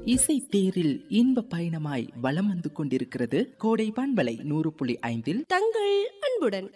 இசை தேரில் இன்ப பயணமாய் வலம் வந்து கொண்டிருக்கிறது கோடை பண்பலை நூறு புள்ளி ஐந்தில் தங்கள் அன்புடன்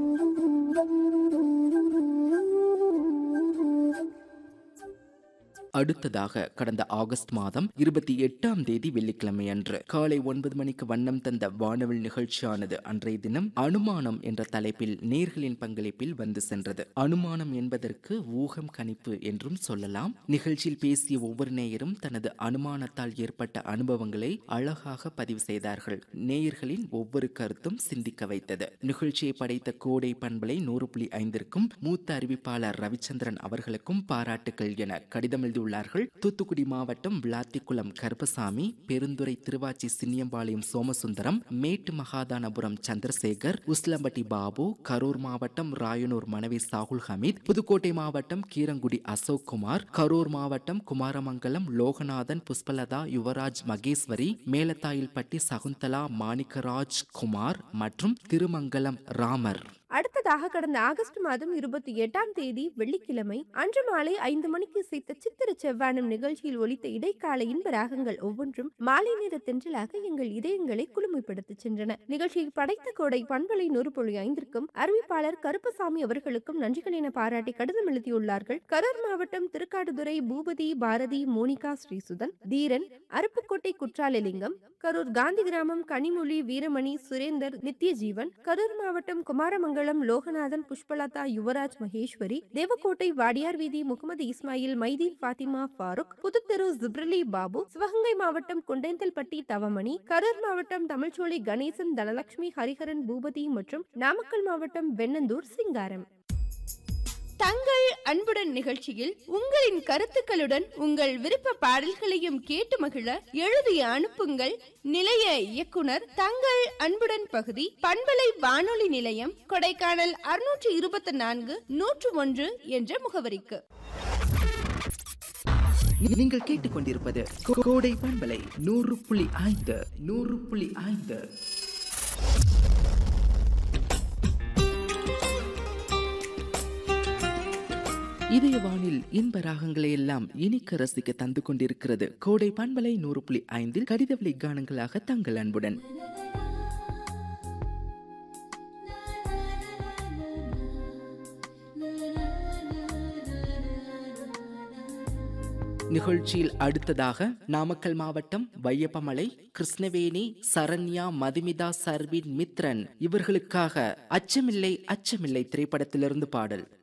அடுத்ததாக கடந்த ஆகஸ்ட் மாதம் இருபத்தி எட்டாம் தேதி வெள்ளிக்கிழமை அன்று காலை ஒன்பது மணிக்கு வண்ணம் தந்த வானவில் நிகழ்ச்சியானது அன்றைய தினம் அனுமானம் என்ற தலைப்பில் நேர்களின் பங்களிப்பில் வந்து சென்றது அனுமானம் என்பதற்கு ஊகம் கணிப்பு என்றும் சொல்லலாம் நிகழ்ச்சியில் பேசிய ஒவ்வொரு நேயரும் தனது அனுமானத்தால் ஏற்பட்ட அனுபவங்களை அழகாக பதிவு செய்தார்கள் நேயர்களின் ஒவ்வொரு கருத்தும் சிந்திக்க வைத்தது நிகழ்ச்சியை படைத்த கோடை பண்பலை நூறு புள்ளி ஐந்திற்கும் மூத்த அறிவிப்பாளர் ரவிச்சந்திரன் அவர்களுக்கும் பாராட்டுகள் என கடிதம் எழுதியுள்ளார்கள் தூத்துக்குடி மாவட்டம் விளாத்திக்குளம் கருப்பசாமி பெருந்துறை திருவாச்சி சின்னியம்பாளையம் சோமசுந்தரம் மேட்டு மகாதானபுரம் சந்திரசேகர் உஸ்லம்பட்டி பாபு கரூர் மாவட்டம் ராயனூர் மனைவி சாகுல் ஹமீத் புதுக்கோட்டை மாவட்டம் கீரங்குடி அசோக் குமார் கரூர் மாவட்டம் குமாரமங்கலம் லோகநாதன் புஷ்பலதா யுவராஜ் மகேஸ்வரி மேலத்தாயில்பட்டி சகுந்தலா மாணிக்கராஜ் குமார் மற்றும் திருமங்கலம் ராமர் அடுத்ததாக கடந்த ஆகஸ்ட் மாதம் இருபத்தி எட்டாம் தேதி வெள்ளிக்கிழமை அன்று மாலை ஐந்து மணிக்கு இசைத்த சித்திர செவ்வானம் நிகழ்ச்சியில் ஒலித்த இடைக்கால இன்ப ராகங்கள் ஒவ்வொன்றும் மாலை நேர தென்றலாக எங்கள் இதயங்களை குளுமைப்படுத்திச் சென்றன நிகழ்ச்சியை படைத்த கோடை பண்பலை நூறு புள்ளி ஐந்திற்கும் அறிவிப்பாளர் கருப்பசாமி அவர்களுக்கும் நன்றிகள் என பாராட்டி கடிதம் எழுதியுள்ளார்கள் கரூர் மாவட்டம் திருக்காடுதுறை பூபதி பாரதி மோனிகா ஸ்ரீசுதன் தீரன் அருப்புக்கோட்டை குற்றாலலிங்கம் கரூர் காந்தி கிராமம் கனிமொழி வீரமணி சுரேந்தர் நித்யஜீவன் கரூர் மாவட்டம் குமாரமங்கலம் லோகநாதன் புஷ்பலதா யுவராஜ் மகேஸ்வரி தேவக்கோட்டை வாடியார் வீதி முகமது இஸ்மாயில் மைதீன் பாத்திமா ஃபாரூக் புதுத்தெரு ஜிப்ரலி பாபு சிவகங்கை மாவட்டம் குண்டேந்தல்பட்டி தவமணி கரூர் மாவட்டம் தமிழ்ச்சோலை கணேசன் தனலட்சுமி ஹரிஹரன் பூபதி மற்றும் நாமக்கல் மாவட்டம் வெண்ணந்தூர் சிங்காரம் தங்கள் அன்புடன் நிகழ்ச்சியில் உங்களின் கருத்துக்களுடன் உங்கள் விருப்ப பாடல்களையும் கேட்டு மகிழ எழுதிய அனுப்புங்கள் நிலைய இயக்குனர் தங்கள் அன்புடன் பகுதி பண்பலை வானொலி நிலையம் கொடைக்கானல் அறுநூற்று இருபத்தி நான்கு நூற்று ஒன்று என்ற முகவரிக்கு நீங்கள் கேட்டுக்கொண்டிருப்பது கோ- கோடை பண்பலை நூறு புள்ளி ஐந்து நூறு புள்ளி ஐந்து இதய வானில் இன்ப ராகங்களை எல்லாம் இனிக்க ரசிக்க தந்து கொண்டிருக்கிறது கோடை பண்பலை நூறு புள்ளி ஐந்தில் கடிதவழி கானங்களாக தங்கள் அன்புடன் நிகழ்ச்சியில் அடுத்ததாக நாமக்கல் மாவட்டம் வையப்பமலை கிருஷ்ணவேணி சரண்யா மதுமிதா சர்வின் மித்ரன் இவர்களுக்காக அச்சமில்லை அச்சமில்லை திரைப்படத்திலிருந்து பாடல்